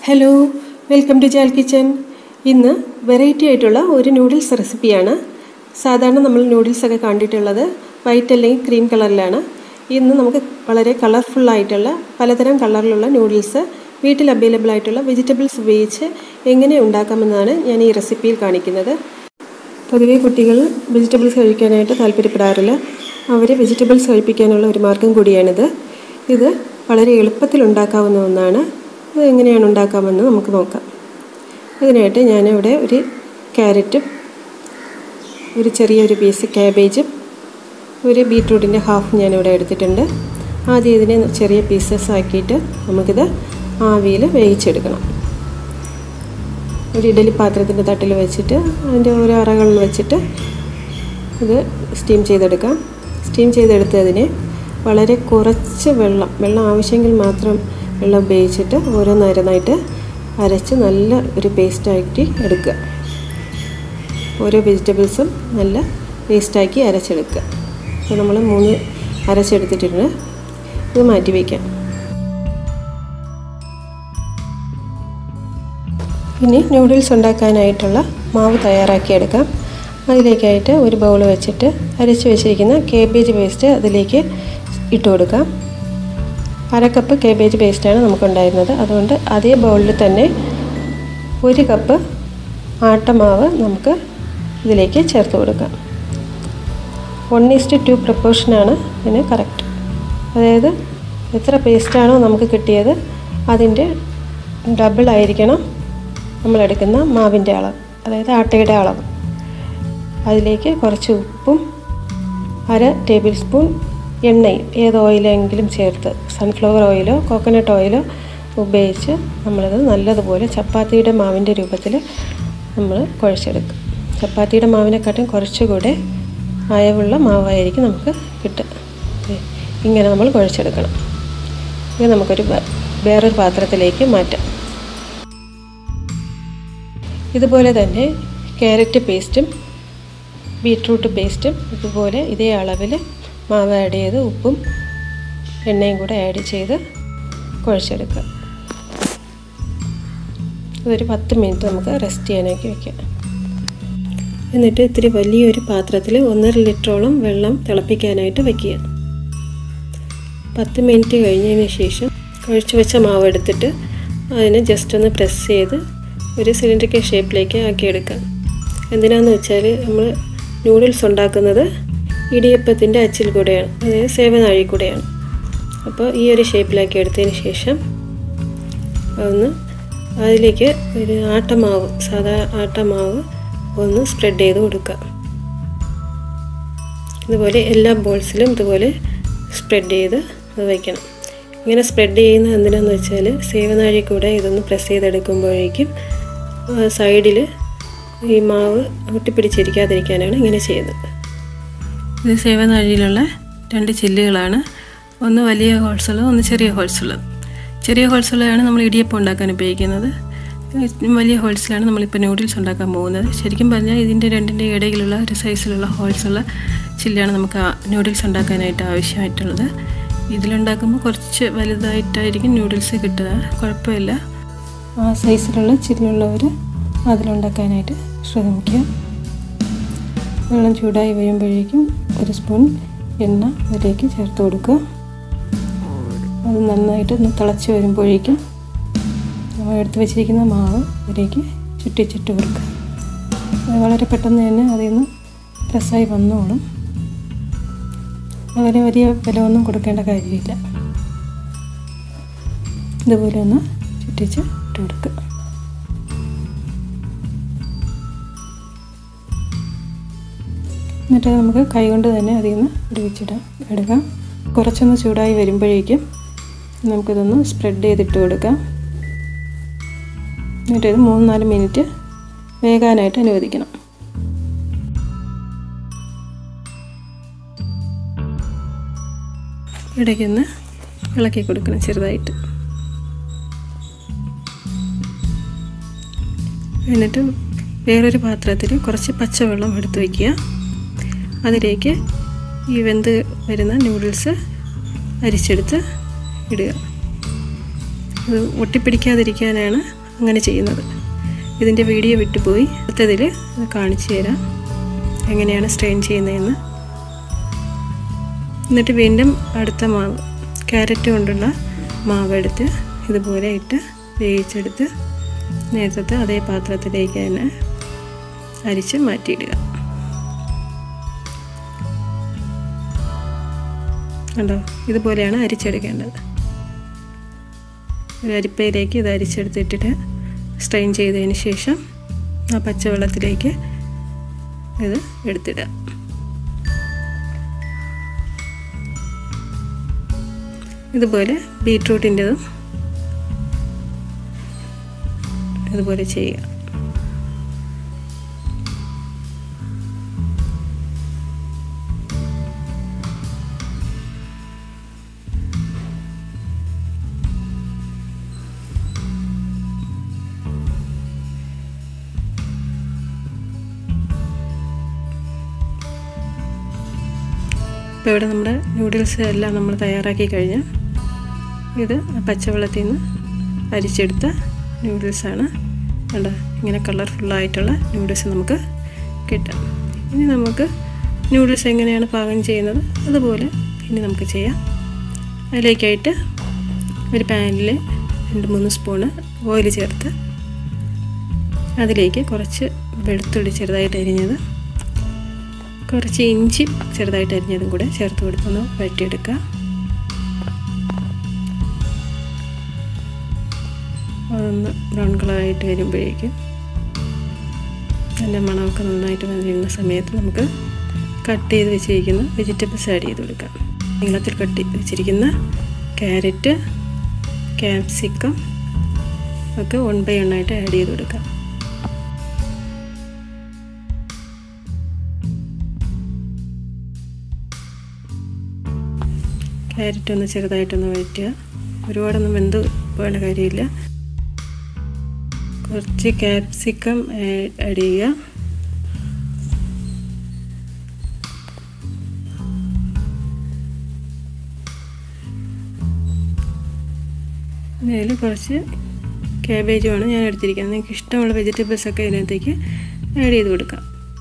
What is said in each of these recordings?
hello welcome to Jal kitchen ഇന്ന് variety ആയിട്ടുള്ള ഒരു നൂഡിൽസ് റെസിപ്പിയാണ് സാധാരണ നമ്മൾ നൂഡിൽസ് ഒക്കെ കണ്ടിട്ടുള്ളത് വൈറ്റ് അല്ലെങ്കിൽ ക്രീം കളറിലാണ് ഇന്ന് നമുക്ക് വളരെ കളർഫുൾ ആയിട്ടുള്ള പലതരം കളറിലുള്ള നൂഡിൽസ് വീട്ടിൽ അവൈലബിൾ ആയിട്ടുള്ള വെജിറ്റബിൾസ് ഉപയോഗിച്ച് എങ്ങനെ ഉണ്ടാക്കാമെന്നാണ് ഞാൻ ഈ റെസിപ്പിയിൽ കാണിക്കുന്നത് പൊതുവെ കുട്ടികൾ വെജിറ്റബിൾസ് കഴിക്കാനായിട്ട് താല്പര്യപ്പെടാറില്ല അവരെ വെജിറ്റബിൾസ് കഴിപ്പിക്കാനുള്ള ഒരു മാർഗം കൂടിയാണിത് ഇത് വളരെ എളുപ്പത്തിൽ ഉണ്ടാക്കാവുന്ന ഒന്നാണ് ഇത് എങ്ങനെയാണ് ഉണ്ടാക്കാമെന്ന് നമുക്ക് നോക്കാം അതിനായിട്ട് ഞാനിവിടെ ഒരു ക്യാരറ്റും ഒരു ചെറിയൊരു പീസ് ക്യാബേജും ഒരു ബീട്രൂട്ടിൻ്റെ ഹാഫ് ഞാനിവിടെ എടുത്തിട്ടുണ്ട് ആദ്യം ഇതിനെ ചെറിയ പീസസ് ആക്കിയിട്ട് നമുക്കിത് ആവിയിൽ വേവിച്ചെടുക്കണം ഒരു ഇഡലി പാത്രത്തിൻ്റെ തട്ടിൽ വെച്ചിട്ട് അതിൻ്റെ ഓരോ അറകളിൽ വെച്ചിട്ട് ഇത് സ്റ്റീം ചെയ്തെടുക്കാം സ്റ്റീം ചെയ്തെടുത്തതിനെ വളരെ കുറച്ച് വെള്ളം വെള്ളം ആവശ്യമെങ്കിൽ മാത്രം വെള്ളം ഉപയോഗിച്ചിട്ട് ഓരോന്നോരോന്നായിട്ട് അരച്ച് നല്ല ഒരു പേസ്റ്റാക്കി എടുക്കുക ഓരോ വെജിറ്റബിൾസും നല്ല പേസ്റ്റാക്കി അരച്ചെടുക്കുക അപ്പോൾ നമ്മൾ മൂന്ന് അരച്ചെടുത്തിട്ടുണ്ട് ഇത് മാറ്റി വയ്ക്കാം ഇനി നൂഡിൽസ് ഉണ്ടാക്കാനായിട്ടുള്ള മാവ് തയ്യാറാക്കിയെടുക്കാം അതിലേക്കായിട്ട് ഒരു ബൗൾ വെച്ചിട്ട് അരച്ച് വെച്ചിരിക്കുന്ന കേബേജ് പേസ്റ്റ് അതിലേക്ക് ഇട്ട് കൊടുക്കാം അര കപ്പ് കേബേജ് പേസ്റ്റാണ് നമുക്കുണ്ടായിരുന്നത് അതുകൊണ്ട് അതേ ബൗളിൽ തന്നെ ഒരു കപ്പ് ആട്ടമാവ് നമുക്ക് ഇതിലേക്ക് ചേർത്ത് കൊടുക്കാം വൺ ഈസ്റ്റ് ടു പ്രപ്പോർഷനാണ് ഇതിന് കറക്റ്റ് അതായത് എത്ര പേസ്റ്റാണോ നമുക്ക് കിട്ടിയത് അതിൻ്റെ ഡബിൾ ആയിരിക്കണം നമ്മളെടുക്കുന്ന മാവിൻ്റെ അളവ് അതായത് ആട്ടയുടെ അളവ് അതിലേക്ക് കുറച്ച് ഉപ്പും അര ടേബിൾ സ്പൂൺ എണ്ണയും ഏത് ഓയിലെങ്കിലും ചേർത്ത് സൺഫ്ലവർ ഓയിലോ കോക്കനട്ട് ഓയിലോ ഉപയോഗിച്ച് നമ്മളിത് നല്ലതുപോലെ ചപ്പാത്തിയുടെ മാവിൻ്റെ രൂപത്തിൽ നമ്മൾ കുഴച്ചെടുക്കും ചപ്പാത്തിയുടെ മാവിനെക്കാട്ടും കുറച്ചുകൂടെ അയവുള്ള മാവായിരിക്കും നമുക്ക് കിട്ടുക ഇങ്ങനെ നമ്മൾ കുഴച്ചെടുക്കണം ഇത് നമുക്കൊരു വേറൊരു പാത്രത്തിലേക്ക് മാറ്റാം ഇതുപോലെ തന്നെ ക്യാരറ്റ് പേസ്റ്റും ബീട്രൂട്ട് പേസ്റ്റും ഇതുപോലെ ഇതേ അളവിൽ മാവ് ആഡ് ചെയ്ത് ഉപ്പും എണ്ണയും കൂടെ ആഡ് ചെയ്ത് കുഴച്ചെടുക്കുക ഇതൊരു പത്ത് മിനിറ്റ് നമുക്ക് റെസ്റ്റ് ചെയ്യാനാക്കി വയ്ക്കാം എന്നിട്ട് ഇത്തിരി വലിയൊരു പാത്രത്തിൽ ഒന്നര ലിറ്ററോളം വെള്ളം തിളപ്പിക്കാനായിട്ട് വയ്ക്കുക പത്ത് മിനിറ്റ് കഴിഞ്ഞതിന് ശേഷം കുഴച്ച് വെച്ച മാവ് എടുത്തിട്ട് അതിനെ ജസ്റ്റ് ഒന്ന് പ്രസ് ചെയ്ത് ഒരു സിലിണ്ടറിക്കൽ ഷേപ്പിലേക്ക് ആക്കിയെടുക്കാം എന്തിനാന്ന് വെച്ചാൽ നമ്മൾ നൂഡിൽസ് ഉണ്ടാക്കുന്നത് ഇടിയപ്പത്തിൻ്റെ അച്ചിൽ കൂടെയാണ് അതായത് സേവനാഴി കൂടെയാണ് അപ്പോൾ ഈ ഒരു ഷേപ്പിലാക്കി എടുത്തതിന് ശേഷം ഒന്ന് അതിലേക്ക് ഒരു ആട്ടമാവ് സാധാ ആട്ടമാവ് ഒന്ന് സ്പ്രെഡ് ചെയ്ത് കൊടുക്കുക ഇതുപോലെ എല്ലാ ബോൾസിലും ഇതുപോലെ സ്പ്രെഡ് ചെയ്ത് അത് വയ്ക്കണം ഇങ്ങനെ സ്പ്രെഡ് ചെയ്യുന്നത് എന്തിനാന്ന് വെച്ചാൽ സേവനാഴി കൂടെ ഇതൊന്ന് പ്രസ് ചെയ്തെടുക്കുമ്പോഴേക്കും സൈഡിൽ ഈ മാവ് ഒട്ടിപ്പിടിച്ചിരിക്കാതിരിക്കാനാണ് ഇങ്ങനെ ചെയ്യുന്നത് ഇത് സേവനാഴിയിലുള്ള രണ്ട് ചില്ലുകളാണ് ഒന്ന് വലിയ ഹോൾസുള്ളത് ഒന്ന് ചെറിയ ഹോൾസുള്ളത് ചെറിയ ഹോൾസുള്ളതാണ് നമ്മൾ ഇടിയപ്പം ഉണ്ടാക്കാൻ ഉപയോഗിക്കുന്നത് വലിയ ഹോൾസിലാണ് നമ്മളിപ്പോൾ നൂഡിൽസ് ഉണ്ടാക്കാൻ പോകുന്നത് ശരിക്കും പറഞ്ഞാൽ ഇതിൻ്റെ രണ്ടിൻ്റെ ഇടയിലുള്ള ഒരു സൈസിലുള്ള ഹോൾസുള്ള ചില്ലാണ് നമുക്ക് നൂഡിൽസ് ഉണ്ടാക്കാനായിട്ട് ആവശ്യമായിട്ടുള്ളത് ഇതിലുണ്ടാക്കുമ്പോൾ കുറച്ച് വലുതായിട്ടായിരിക്കും നൂഡിൽസ് കിട്ടുക കുഴപ്പമില്ല ആ സൈസിലുള്ള ചില്ലുള്ളവർ അതിലുണ്ടാക്കാനായിട്ട് ശ്രമിക്കുക വെള്ളം ചൂടായി വരുമ്പോഴേക്കും ഒരു സ്പൂൺ എണ്ണ അതിലേക്ക് ചേർത്ത് കൊടുക്കുക അത് നന്നായിട്ട് ഒന്ന് തിളച്ച് വരുമ്പോഴേക്കും നമ്മൾ എടുത്ത് വെച്ചിരിക്കുന്ന മാവ് അതിലേക്ക് ചുറ്റിച്ചിട്ട് കൊടുക്കുക അത് വളരെ പെട്ടെന്ന് തന്നെ അതിൽ നിന്ന് പ്രസ്സായി വന്നോളും വളരെ വലിയ ബലമൊന്നും കൊടുക്കേണ്ട കാര്യമില്ല ഇതുപോലെ ഒന്ന് ചുറ്റിച്ച് ഇട്ട് കൊടുക്കുക എന്നിട്ട് നമുക്ക് കൈകൊണ്ട് തന്നെ അതിൽ നിന്ന് ഇടിവിച്ചിടാം എടുക്കാം കുറച്ചൊന്ന് ചൂടായി വരുമ്പോഴേക്കും നമുക്കിതൊന്ന് സ്പ്രെഡ് ചെയ്തിട്ട് കൊടുക്കാം എന്നിട്ട് ഇത് മൂന്ന് നാല് മിനിറ്റ് വേകാനായിട്ട് അനുവദിക്കണം ഇടയ്ക്കൊന്ന് ഇളക്കി കൊടുക്കണം ചെറുതായിട്ട് എന്നിട്ട് വേറൊരു പാത്രത്തിൽ കുറച്ച് പച്ചവെള്ളം എടുത്ത് വയ്ക്കുക അതിലേക്ക് ഈ വെന്ത് വരുന്ന നൂഡിൽസ് അരിച്ചെടുത്ത് ഇടുക ഇത് ഒട്ടിപ്പിടിക്കാതിരിക്കാനാണ് അങ്ങനെ ചെയ്യുന്നത് ഇതിൻ്റെ വീഡിയോ വിട്ടുപോയി അടുത്തതിൽ ഇത് കാണിച്ചു തരാം എങ്ങനെയാണ് സ്ട്രെയിൻ ചെയ്യുന്നതെന്ന് എന്നിട്ട് വീണ്ടും അടുത്ത മാവ് ക്യാരറ്റ് കൊണ്ടുള്ള മാവ് എടുത്ത് ഇതുപോലെ ഇട്ട് വേവിച്ചെടുത്ത് നേരത്തെ അതേ പാത്രത്തിലേക്ക് തന്നെ അരിച്ച് മാറ്റിയിടുക കണ്ടോ ഇതുപോലെയാണ് അരിച്ചെടുക്കേണ്ടത് ഒരു അരിപ്പയിലേക്ക് ഇത് അരിച്ചെടുത്തിട്ടിട്ട് സ്ട്രെയിൻ ചെയ്തതിന് ശേഷം ആ പച്ചവെള്ളത്തിലേക്ക് ഇത് എടുത്തിടുക ഇതുപോലെ ബീട്രൂട്ടിൻ്റെതും ഇതുപോലെ ചെയ്യുക ഇപ്പോൾ ഇവിടെ നമ്മുടെ നൂഡിൽസ് എല്ലാം നമ്മൾ തയ്യാറാക്കി കഴിഞ്ഞ് ഇത് പച്ചവെള്ളത്തിൽ നിന്ന് അരിച്ചെടുത്ത നൂഡിൽസാണ് കണ്ടോ ഇങ്ങനെ കളർഫുള്ളായിട്ടുള്ള നൂഡിൽസ് നമുക്ക് കിട്ടും ഇനി നമുക്ക് നൂഡിൽസ് എങ്ങനെയാണ് പാകം ചെയ്യുന്നത് അതുപോലെ ഇനി നമുക്ക് ചെയ്യാം അതിലേക്കായിട്ട് ഒരു പാനിൽ രണ്ട് മൂന്ന് സ്പൂണ് ഓയിൽ ചേർത്ത് അതിലേക്ക് കുറച്ച് വെളുത്തുള്ളി ചെറുതായിട്ട് അരിഞ്ഞത് കുറച്ച് ഇഞ്ചി ചെറുതായിട്ട് അരിഞ്ഞതും കൂടെ ചേർത്ത് കൊടുത്തൊന്ന് വഴറ്റിയെടുക്കുക അതൊന്ന് ബ്രൗൺ കളറായിട്ട് വരുമ്പോഴേക്കും അതിൻ്റെ മണമൊക്കെ നന്നായിട്ട് വരുന്ന സമയത്ത് നമുക്ക് കട്ട് ചെയ്ത് വെച്ചിരിക്കുന്ന വെജിറ്റബിൾസ് ആഡ് ചെയ്ത് കൊടുക്കാം നീളത്തിൽ കട്ട് ചെയ്ത് വെച്ചിരിക്കുന്ന ക്യാരറ്റ് ക്യാപ്സിക്കം ഒക്കെ വൺ ബൈ ആയിട്ട് ആഡ് ചെയ്ത് കൊടുക്കാം ക്യാരറ്റ് ഒന്ന് ചെറുതായിട്ടൊന്ന് വഴറ്റുക ഒരുപാടൊന്നും വെന്ത് പോകേണ്ട കാര്യമില്ല കുറച്ച് ക്യാപ്സിക്കം ആഡ് ചെയ്യുക അതിൽ കുറച്ച് ക്യാബേജുമാണ് ഞാൻ എടുത്തിരിക്കുന്നത് നിങ്ങൾക്ക് ഇഷ്ടമുള്ള വെജിറ്റബിൾസ് ഒക്കെ ഇതിനകത്തേക്ക് ആഡ് ചെയ്ത് കൊടുക്കാം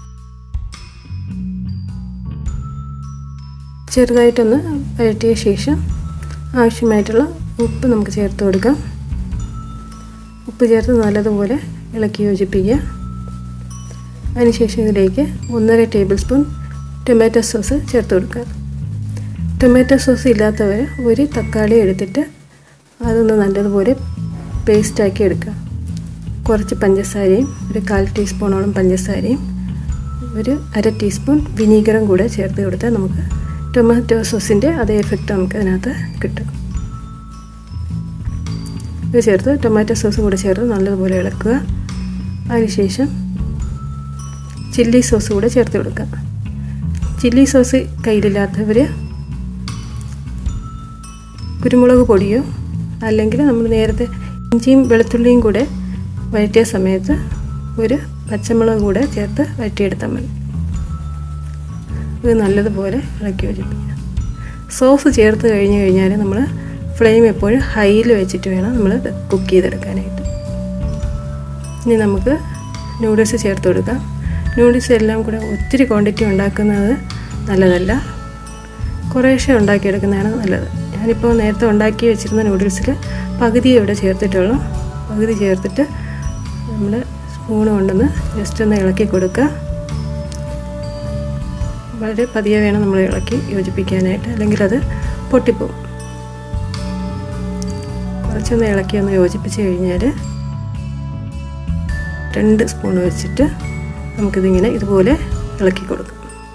ചെറുതായിട്ടൊന്ന് വഴറ്റിയ ശേഷം ആവശ്യമായിട്ടുള്ള ഉപ്പ് നമുക്ക് ചേർത്ത് കൊടുക്കാം ഉപ്പ് ചേർത്ത് നല്ലതുപോലെ ഇളക്കി യോജിപ്പിക്കുക അതിനുശേഷം ഇതിലേക്ക് ഒന്നര ടേബിൾ സ്പൂൺ ടൊമാറ്റോ സോസ് ചേർത്ത് കൊടുക്കുക ടൊമാറ്റോ സോസ് ഇല്ലാത്തവർ ഒരു തക്കാളി എടുത്തിട്ട് അതൊന്ന് നല്ലതുപോലെ പേസ്റ്റാക്കി എടുക്കുക കുറച്ച് പഞ്ചസാരയും ഒരു കാൽ ടീസ്പൂണോളം പഞ്ചസാരയും ഒരു അര ടീസ്പൂൺ വിനീഗറും കൂടെ ചേർത്ത് കൊടുത്താൽ നമുക്ക് ടൊമാറ്റോ സോസിൻ്റെ അതേ എഫക്റ്റ് നമുക്ക് അതിനകത്ത് കിട്ടും ഇത് ചേർത്ത് ടൊമാറ്റോ സോസും കൂടെ ചേർത്ത് നല്ലതുപോലെ ഇളക്കുക അതിനുശേഷം ചില്ലി സോസ് കൂടെ ചേർത്ത് കൊടുക്കുക ചില്ലി സോസ് കയ്യിലില്ലാത്തവർ കുരുമുളക് പൊടിയോ അല്ലെങ്കിൽ നമ്മൾ നേരത്തെ ഇഞ്ചിയും വെളുത്തുള്ളിയും കൂടെ വഴറ്റിയ സമയത്ത് ഒരു പച്ചമുളക് കൂടെ ചേർത്ത് വഴറ്റിയെടുത്താൽ മതി ഇത് നല്ലതുപോലെ ഇളക്കി യോജിപ്പിക്കുക സോസ് ചേർത്ത് കഴിഞ്ഞ് കഴിഞ്ഞാൽ നമ്മൾ ഫ്ലെയിം എപ്പോഴും ഹൈയിൽ വെച്ചിട്ട് വേണം നമ്മൾ കുക്ക് ചെയ്തെടുക്കാനായിട്ട് ഇനി നമുക്ക് നൂഡിൽസ് ചേർത്ത് കൊടുക്കാം നൂഡിൽസ് എല്ലാം കൂടെ ഒത്തിരി ക്വാണ്ടിറ്റി ഉണ്ടാക്കുന്നത് നല്ലതല്ല കുറേശ്ശെ ഉണ്ടാക്കിയെടുക്കുന്നതാണ് നല്ലത് ഞാനിപ്പോൾ നേരത്തെ ഉണ്ടാക്കി വെച്ചിരുന്ന നൂഡിൽസിൽ പകുതി ഇവിടെ ചേർത്തിട്ടുള്ളൂ പകുതി ചേർത്തിട്ട് നമ്മൾ സ്പൂൺ കൊണ്ടൊന്ന് ജസ്റ്റ് ഒന്ന് ഇളക്കി കൊടുക്കുക വളരെ പതിയെ വേണം നമ്മൾ ഇളക്കി യോജിപ്പിക്കാനായിട്ട് അല്ലെങ്കിൽ അത് പൊട്ടിപ്പോവും കുറച്ചൊന്ന് ഇളക്കി ഒന്ന് യോജിപ്പിച്ച് കഴിഞ്ഞാൽ രണ്ട് സ്പൂൺ വെച്ചിട്ട് നമുക്കിതിങ്ങനെ ഇതുപോലെ ഇളക്കി കൊടുക്കാം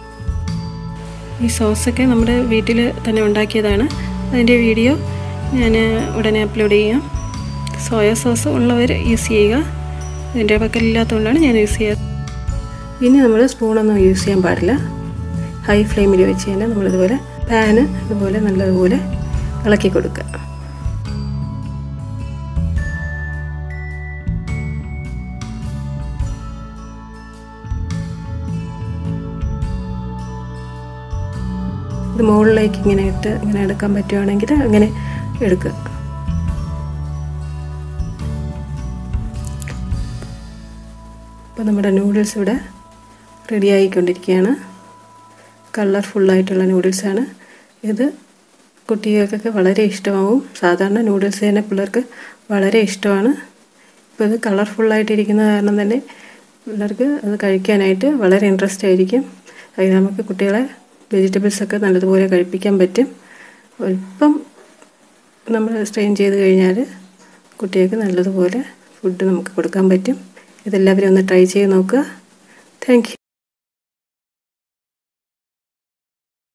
ഈ സോസൊക്കെ നമ്മുടെ വീട്ടിൽ തന്നെ ഉണ്ടാക്കിയതാണ് അതിൻ്റെ വീഡിയോ ഞാൻ ഉടനെ അപ്ലോഡ് ചെയ്യാം സോയ സോസ് ഉള്ളവർ യൂസ് ചെയ്യുക ഇതിൻ്റെ പക്കലില്ലാത്തതുകൊണ്ടാണ് ഞാൻ യൂസ് ചെയ്യുക ഇനി നമ്മൾ സ്പൂണൊന്നും യൂസ് ചെയ്യാൻ പാടില്ല ഹൈ ഫ്ലെയിമിൽ വെച്ച് തന്നെ നമ്മളിതുപോലെ പാന് ഇതുപോലെ നല്ലതുപോലെ ഇളക്കി കൊടുക്കുക ഇത് മുകളിലേക്ക് ഇങ്ങനെ ഇട്ട് ഇങ്ങനെ എടുക്കാൻ പറ്റുവാണെങ്കിൽ അങ്ങനെ എടുക്കുക അപ്പോൾ നമ്മുടെ നൂഡിൽസ് ഇവിടെ റെഡി ആയിക്കൊണ്ടിരിക്കുകയാണ് കളർഫുള്ളായിട്ടുള്ള നൂഡിൽസാണ് ഇത് കുട്ടികൾക്കൊക്കെ വളരെ ഇഷ്ടമാവും സാധാരണ നൂഡിൽസ് തന്നെ പിള്ളേർക്ക് വളരെ ഇഷ്ടമാണ് ഇപ്പോൾ ഇത് കളർഫുള്ളായിട്ടിരിക്കുന്ന കാരണം തന്നെ പിള്ളേർക്ക് അത് കഴിക്കാനായിട്ട് വളരെ ഇൻട്രസ്റ്റ് ആയിരിക്കും അത് നമുക്ക് കുട്ടികളെ വെജിറ്റബിൾസൊക്കെ നല്ലതുപോലെ കഴിപ്പിക്കാൻ പറ്റും അല്പം നമ്മൾ സ്ട്രെയിൻ ചെയ്ത് കഴിഞ്ഞാൽ കുട്ടികൾക്ക് നല്ലതുപോലെ ഫുഡ് നമുക്ക് കൊടുക്കാൻ പറ്റും ഇതെല്ലാവരും ഒന്ന് ട്രൈ ചെയ്ത് നോക്കുക താങ്ക്